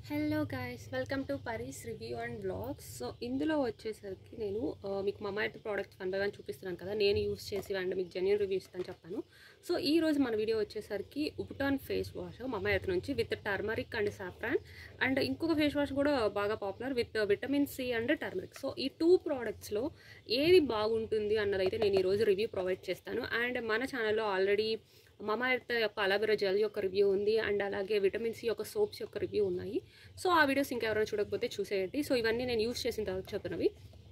hello guys welcome to Pari's review and blogs so ఇందులో వచ్చేసరికి నేను ఆ, మీకు మమ్మ అయితే ప్రోడక్ట్స్ వన్ బై వన్ చూపిస్తున్నాను కదా నేను యూస్ చేసి అండ్ మీకు జెన్యున్ రివ్యూ ఇస్తాను చెప్పాను సో ఈ రోజు మన వీడియో వచ్చేసరికి ఉబుటాన్ ఫేస్ వాష్ మమ్మ అయితే నుంచి with turmeric and saffron and ఇంకొక ఫేస్ వాష్ కూడా బాగా popular with vitamin C and turmeric so ఈ టూ ప్రోడక్ట్స్లో ఏది బాగుంటుంది అన్నదైతే నేను ఈరోజు రివ్యూ ప్రొవైడ్ చేస్తాను అండ్ మన ఛానల్లో ఆల్రెడీ మమా ఎర్త్ యొక్క అలవెరా జెల్ యొక్క రివ్యూ ఉంది అండ్ అలాగే విటమిన్ సి యొక్క సోప్స్ యొక్క రివ్యూ ఉన్నాయి సో ఆ వీడియోస్ ఇంకెవరైనా చూడకపోతే చూసేయండి సో ఇవన్నీ నేను యూస్ చేసిన తర్వాత చెప్తున్నవి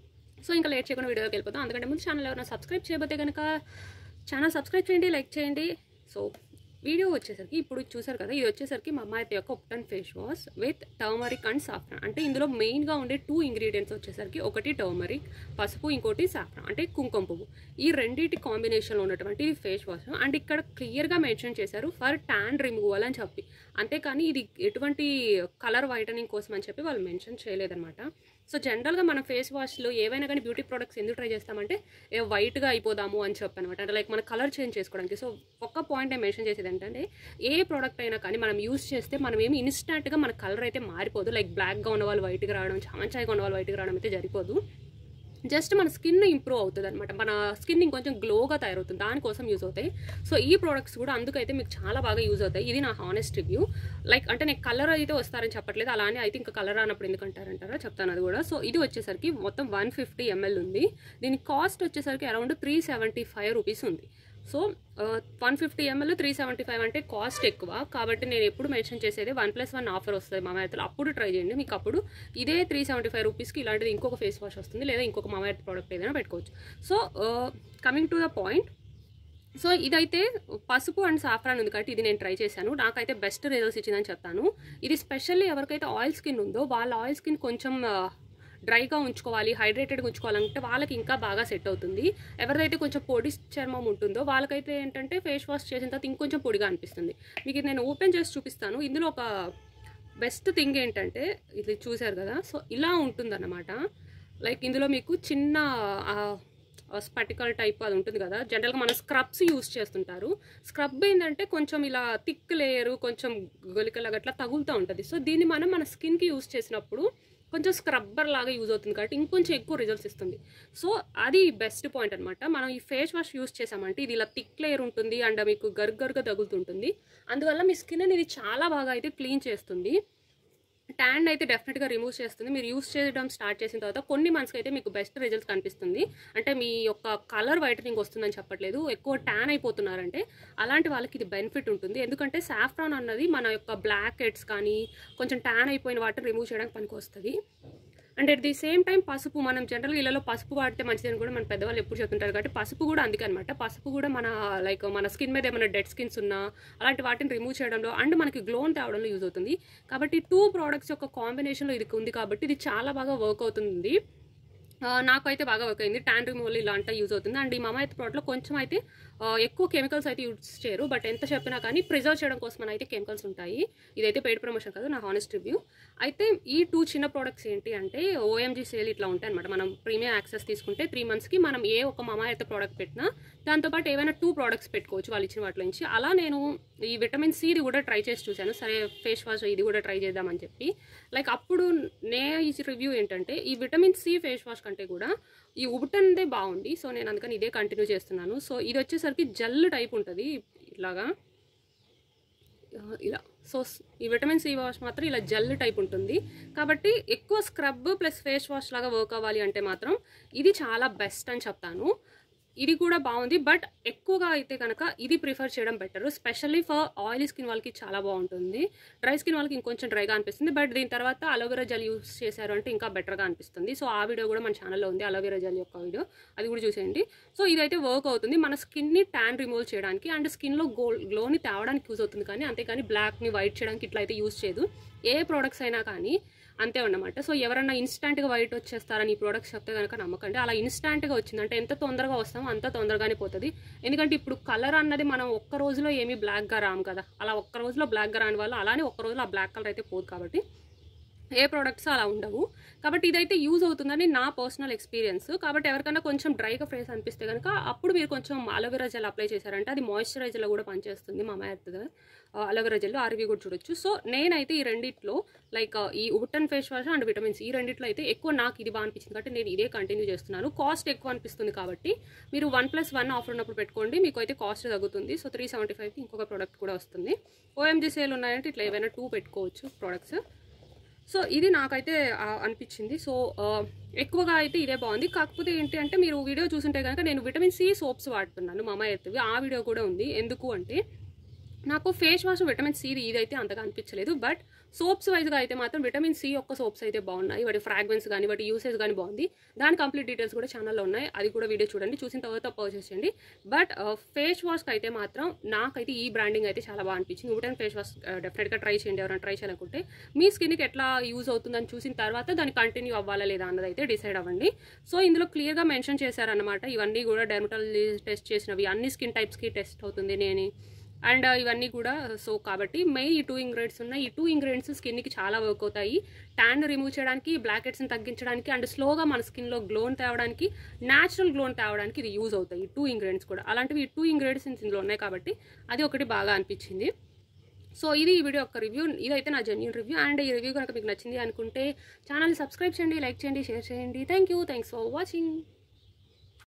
సో ఇంకా లేట్ చేయకుండా వీడియోకి వెళ్ళిపోతాం అందుకంటే ముందు ఛానల్ ఎవరైనా సబ్స్క్రైబ్ చేయబోతే కనుక ఛానల్ సబ్స్క్రైబ్ చేయండి లైక్ చేయండి సో వీడియో వచ్చేసరికి ఇప్పుడు చూసారు కదా ఇది వచ్చేసరికి మా అమ్మాయి యొక్క ubtan face wash with turmeric and saffron అంటే ఇందులో మెయిన్గా ఉండే టూ ఇంగ్రీడియంట్స్ వచ్చేసరికి ఒకటి టర్మరిక్ పసుపు ఇంకోటి సాఫ్రాన్ అంటే కుంకుమ పువ్వు ఈ రెండింటి కాంబినేషన్లో ఉన్నటువంటి ఫేస్ వాష్ అండ్ ఇక్కడ క్లియర్గా మెన్షన్ చేశారు ఫర్ ట్యాన్ రిమూవల్ అని చెప్పి అంతేకాని ఇది ఎటువంటి కలర్ వైటనింగ్ కోసం అని చెప్పి వాళ్ళు మెన్షన్ చేయలేదన్నమాట సో జనరల్గా మన ఫేస్ వాష్లో ఏవైనా కానీ బ్యూటీ ప్రోడక్ట్స్ ఎందుకు ట్రై చేస్తామంటే ఏ వైట్గా అయిపోదాము అని చెప్పి అనమాట అంటే లైక్ మన కలర్ చేంజ్ చేసుకోవడానికి సో ఒక్క పాయింట్ నేను మెన్షన్ చేసేది ఏంటంటే ఏ ప్రోడక్ట్ అయినా కానీ మనం యూస్ చేస్తే మనం ఏమి ఇన్స్టాంట్గా మన కలర్ అయితే మారిపోదు లైక్ బ్లాక్గా ఉన్న వాళ్ళు వైట్గా రావడం చామంచాయిగా ఉన్న వాళ్ళు వైట్గా రావడం అయితే సరిపోదు జస్ట్ మన స్కిన్ ఇంప్రూవ్ అవుతుంది అనమాట మన స్కిన్ ఇంకొంచెం గ్లోగా తయారవుతుంది దానికోసం యూజ్ అవుతాయి సో ఈ ప్రోడక్ట్స్ కూడా అందుకైతే మీకు చాలా బాగా యూజ్ అవుతాయి ఇది నా హానెస్ట్ రివ్యూ లైక్ అంటే నేను కలర్ అయితే వస్తారని చెప్పట్లేదు అలానే అయితే ఇంకా కలర్ రానప్పుడు ఎందుకు అంటారంటారా చెప్తాను అది కూడా సో ఇది వచ్చేసరికి మొత్తం వన్ ఫిఫ్టీ ఎంఎల్ ఉంది దీని కాస్ట్ వచ్చేసరికి around three seventy five rupees ఉంది so one fifty ml three seventy five అంటే కాస్ట్ ఎక్కువ కాబట్టి నేను ఎప్పుడు మెన్షన్ చేసేది వన్ ప్లస్ వన్ ఆఫర్ వస్తుంది మా ఎర్త్లో అప్పుడు ట్రై చేయండి మీకు అప్పుడు ఇదే త్రీ సెవెంటీ ఫైవ్ రూపీస్కి ఇలాంటిది ఇంకొక ఫేస్ వాష్ వస్తుంది లేదా ఇంకొక మా ఎర్త్ ప్రోడక్ట్ ఏదైనా పెట్టుకోవచ్చు so coming to the point so ఇదైతే పసుపు అండ్ సాఫ్రాన్ ఉంది కాబట్టి ఇది నేను ట్రై చేశాను నాకైతే బెస్ట్ రిజల్ట్స్ ఇచ్చిందని చెప్తాను ఇది స్పెషల్లీ ఎవరికైతే ఆయిల్ స్కిన్ ఉందో వాళ్ళ ఆయిల్ స్కిన్ కొంచెం డ్రైగా ఉంచుకోవాలి హైడ్రేటెడ్గా ఉంచుకోవాలంటే వాళ్ళకి ఇంకా బాగా సెట్ అవుతుంది ఎవరిదైతే కొంచెం పొడి చర్మం ఉంటుందో వాళ్ళకైతే ఏంటంటే ఫేస్ వాష్ చేసిన తర్వాత ఇంకొంచెం పొడిగా అనిపిస్తుంది మీకు ఇది నేను ఓపెన్ చేసి చూపిస్తాను ఇందులో ఒక బెస్ట్ థింగ్ ఏంటంటే ఇది చూశారు కదా సో ఇలా ఉంటుందన్నమాట లైక్ ఇందులో మీకు చిన్న స్పటికల్ టైప్ అది ఉంటుంది కదా జనరల్గా మన స్క్రబ్స్ యూస్ చేస్తుంటారు స్క్రబ్ ఏంటంటే కొంచెం ఇలా థిక్ లేయరు కొంచెం గొలికలాగా అట్లా తగులుతూ ఉంటుంది సో దీన్ని మనం మన స్కిన్కి యూస్ చేసినప్పుడు కొంచెం స్క్రబ్బర్ లాగా యూజ్ అవుతుంది కాబట్టి ఇంకొంచెం ఎక్కువ రిజల్ట్స్ ఇస్తుంది సో అది బెస్ట్ పాయింట్ అనమాట మనం ఈ ఫేస్ వాష్ యూస్ చేసామంటే ఇది ఇలా థిక్ లేయర్ ఉంటుంది అండ్ మీకు గర్గర్గా తగులుతుంటుంది అందువల్ల మీ స్కిన్ అనేది చాలా బాగా అయితే క్లీన్ చేస్తుంది ట్యాన్ అయితే డెఫినెట్గా రిమూవ్ చేస్తుంది మీరు యూస్ చేయడం స్టార్ట్ చేసిన తర్వాత కొన్ని మంత్స్కి అయితే మీకు బెస్ట్ రిజల్ట్స్ కనిపిస్తుంది అంటే మీ యొక్క కలర్ వైటనింగ్ వస్తుందని చెప్పట్లేదు ఎక్కువ ట్యాన్ అయిపోతున్నారంటే అలాంటి వాళ్ళకి ఇది బెనిఫిట్ ఉంటుంది ఎందుకంటే సాఫ్రాన్ అన్నది మన యొక్క బ్లాక్ హెడ్స్ కానీ కొంచెం ట్యాన్ అయిపోయిన వాటిని రిమూవ్ చేయడానికి పనికి వస్తుంది and at the same time పసుపు మనం జనరల్గా ఇళ్ళలో పసుపు వాడితే మంచిదని కూడా మన పెద్దవాళ్ళు ఎప్పుడు చెప్తుంటారు కాబట్టి పసుపు కూడా అందుకే అనమాట పసుపు కూడా మన లైక్ మన స్కిన్ మీద ఏమైనా డెడ్ స్కిన్స్ ఉన్నా అలాంటి వాటిని రిమూవ్ చేయడంలో అండ్ మనకి గ్లోన్ తేవడంలో యూజ్ అవుతుంది కాబట్టి టూ ప్రోడక్ట్స్ యొక్క కాంబినేషన్లో ఇది ఉంది కాబట్టి ఇది చాలా బాగా వర్క్ అవుతుంది ఆ, నాకైతే బాగా వర్క్ అయింది ట్యాన్ రిమూవల్ ఇలా అంతా యూజ్ అవుతుంది అండ్ ఈ మమ అయితే ప్రోడక్ట్లో కొంచెం అయితే ఆ, ఎక్కువ కెమికల్స్ అయితే యూజ్ చేయరు బట్ ఎంత చెప్పినా కానీ ప్రిజర్వ్ చేయడం కోసం అయితే కెమికల్స్ ఉంటాయి ఇదైతే పెయిడ్ ప్రమోషన్ కాదు నా హానెస్ట్ రివ్యూ అయితే ఈ టూ చిన్న ప్రోడక్ట్స్ ఏంటి అంటే ఓఎంజీ సేల్ ఇట్లా ఉంటాయి అనమాట మనం ప్రీమియం యాక్సెస్ తీసుకుంటే త్రీ మంత్స్కి మనం ఏ ఒక మమ అయితే ప్రోడక్ట్ పెట్టినా దాంతోపాటు ఏవైనా టూ ప్రోడక్ట్స్ పెట్టుకోవచ్చు వాళ్ళు ఇచ్చిన వాటిలో నుంచి అలా నేను ఈ విటమిన్ సిది కూడా ట్రై చేసి చూశాను సరే ఫేస్ వాష్ ఇది కూడా ట్రై చేద్దామని చెప్పి లైక్ అప్పుడు నే ఈ రివ్యూ ఏంటంటే ఈ విటమిన్ సి ఫేస్ వాష్ కంటే కూడా ఈ ఉబుటన్దే బాగుంది సో నేను అందుకని ఇదే కంటిన్యూ చేస్తున్నాను సో ఇది వచ్చేసరికి జెల్ టైప్ ఉంటుంది ఇలాగా ఆ, ఇలా సో స్- ఈ విటమిన్ సి వాష్ మాత్రం ఇలా జెల్ టైప్ ఉంటుంది కాబట్టి ఎక్కువ స్క్రబ్ ప్లస్ ఫేస్ వాష్ లాగా వర్క్ అవ్వాలి అంటే మాత్రం ఇది చాలా బెస్ట్ అని చెప్తాను ఇది కూడా బాగుంది బట్ ఎక్కువగా అయితే కనుక ఇది ప్రిఫర్ చేయడం better specially for oily skin వాళ్ళకి చాలా బాగుంటుంది డ్రై స్కిన్ వాళ్ళకి ఇంకొంచెం డ్రైగా అనిపిస్తుంది బట్ దీని తర్వాత అలోవెరా జెల్ యూస్ చేశారు అంటే ఇంకా బెటర్గా అనిపిస్తుంది సో ఆ వీడియో కూడా మన ఛానల్లో ఉంది అలోవెరా జెల్ యొక్క వీడియో అది కూడా చూసేయండి సో ఇదైతే వర్క్ అవుతుంది మన స్కిన్ని ట్యాన్ రిమూవ్ చేయడానికి అండ్ స్కిన్లో గోల్ గ్లోని తేవడానికి యూజ్ అవుతుంది కానీ అంతేకాని బ్లాక్ని వైట్ చేయడానికి ఇట్లా అయితే యూజ్ చేయదు ఏ ప్రోడక్ట్స్ అయినా కానీ అంతే ఉన్నమాట సో ఎవరన్నా ఇన్స్టాంట్గా వైట్ వచ్చేస్తారని ఈ ప్రోడక్ట్స్ చెప్తే కనుక నమ్మకండి అలా ఇన్స్టాంట్గా వచ్చిందంటే ఎంత తొందరగా వస్తామో అంత తొందరగానే పోతుంది ఎందుకంటే ఇప్పుడు కలర్ అన్నది మనం ఒక్క రోజులో ఏమీ బ్లాక్గా రాము కదా అలా ఒక్క రోజులో బ్లాక్గా రాని వాళ్ళు అలానే ఒక్క రోజులో ఆ బ్లాక్ కలర్ అయితే పోదు కాబట్టి ఏ ప్రోడక్ట్స్ అలా ఉండవు కాబట్టి ఇదైతే యూజ్ అవుతుందని నా పర్సనల్ ఎక్స్పీరియన్స్ కాబట్టి ఎవరికైనా కొంచెం డ్రైగా ఫేస్ అనిపిస్తే కనుక అప్పుడు మీరు కొంచెం అలోవెరా జెల్ అప్లై చేశారంటే అది మాయిశ్చరైజర్లో కూడా పనిచేస్తుంది మా మ్యాత్ అలోవెరా జెల్ ఆ రివ్యూ కూడా చూడొచ్చు సో నేనైతే ఈ రెండిట్లో లైక్ ఈ ubtan face wash and vitamins ఈ రెండిట్లో అయితే ఎక్కువ నాకు ఇది బాగా అనిపించింది కాబట్టి నేను ఇదే కంటిన్యూ చేస్తున్నాను కాస్ట్ ఎక్కువ అనిపిస్తుంది కాబట్టి మీరు వన్ ప్లస్ వన్ ఆఫర్ ఉన్నప్పుడు పెట్టుకోండి మీకు అయితే కాస్ట్ తగ్గుతుంది సో త్రీ సెవెంటీ ఫైవ్కి ఇంకొక ప్రోడక్ట్ కూడా వస్తుంది ఓఎంజీ సేల్ ఉన్నాయంటే ఇట్లా ఏవైనా టూ పెట్టుకోవచ్చు ప్రోడక్ట్స్ సో ఇది నాకైతే ఆ, అనిపించింది సో ఆ, ఎక్కువగా అయితే ఇదే బాగుంది కాకపోతే ఏంటి అంటే మీరు వీడియో చూసుంటే కనుక నేను విటమిన్ సి సోప్స్ వాడుతున్నాను మామ ఎత్తువి ఆ వీడియో కూడా ఉంది ఎందుకు అంటే నాకు ఫేస్ వాష్ విటమిన్ సి ఇదైతే అంతగా అనిపించలేదు బట్ సోప్స్ వైజ్గా అయితే మాత్రం విటమిన్ సి యొక్క సోప్స్ అయితే బాగున్నాయి వాటి ఫ్రాగ్రెన్స్ కానీ వాటి యూసేజ్ కానీ బాగుంది దాని కంప్లీట్ డీటెయిల్స్ కూడా ఛానల్లో ఉన్నాయి అది కూడా వీడియో చూడండి చూసిన తర్వాత పర్చేస్ చేయండి బట్ ఫేస్ వాష్కి అయితే మాత్రం నాకైతే ఈ బ్రాండింగ్ అయితే చాలా బాగా అనిపించింది విటమిన్ ఫేస్ వాష్ డెఫినెట్గా ట్రై చేయండి ఎవరైనా ట్రై చేయాలనుకుంటే మీ స్కిన్కి ఎట్లా యూజ్ అవుతుందని చూసిన తర్వాత దాన్ని కంటిన్యూ అవ్వాలా లేదా అన్నది అయితే డిసైడ్ అవ్వండి సో ఇందులో క్లియర్గా మెన్షన్ చేశారనమాట ఇవన్నీ కూడా డెర్మటాలజీ టెస్ట్ చేసినవి అన్ని స్కిన్ టైప్స్కి టెస్ట్ అవుతుంది నేను అండ్ ఇవన్నీ కూడా సో కాబట్టి మెయిన్ ఈ టూ ఇంగ్రీడియంట్స్ ఉన్నాయి ఈ టూ ఇంగ్రీడియంట్స్ స్కిన్కి చాలా వర్క్ అవుతాయి ట్యాన్ రిమూవ్ చేయడానికి బ్లాక్ హెడ్స్ని తగ్గించడానికి అండ్ స్లోగా మన స్కిన్లో గ్లోన్ తేవడానికి న్యాచురల్ గ్లోన్ తేవడానికి ఇది యూజ్ అవుతాయి ఈ టూ ఇంగ్రీడియంట్స్ కూడా అలాంటివి ఈ టూ ఇంగ్రీడియంట్స్ ఇందులో ఉన్నాయి కాబట్టి అది ఒకటి బాగా అనిపించింది సో ఇది ఈ వీడియో యొక్క రివ్యూ ఇదైతే నా జెన్యున్ రివ్యూ అండ్ ఈ రివ్యూ కనుక మీకు నచ్చింది అనుకుంటే ఛానల్ని సబ్స్క్రైబ్ చేయండి లైక్ చేయండి షేర్ చేయండి thank you thanks for watching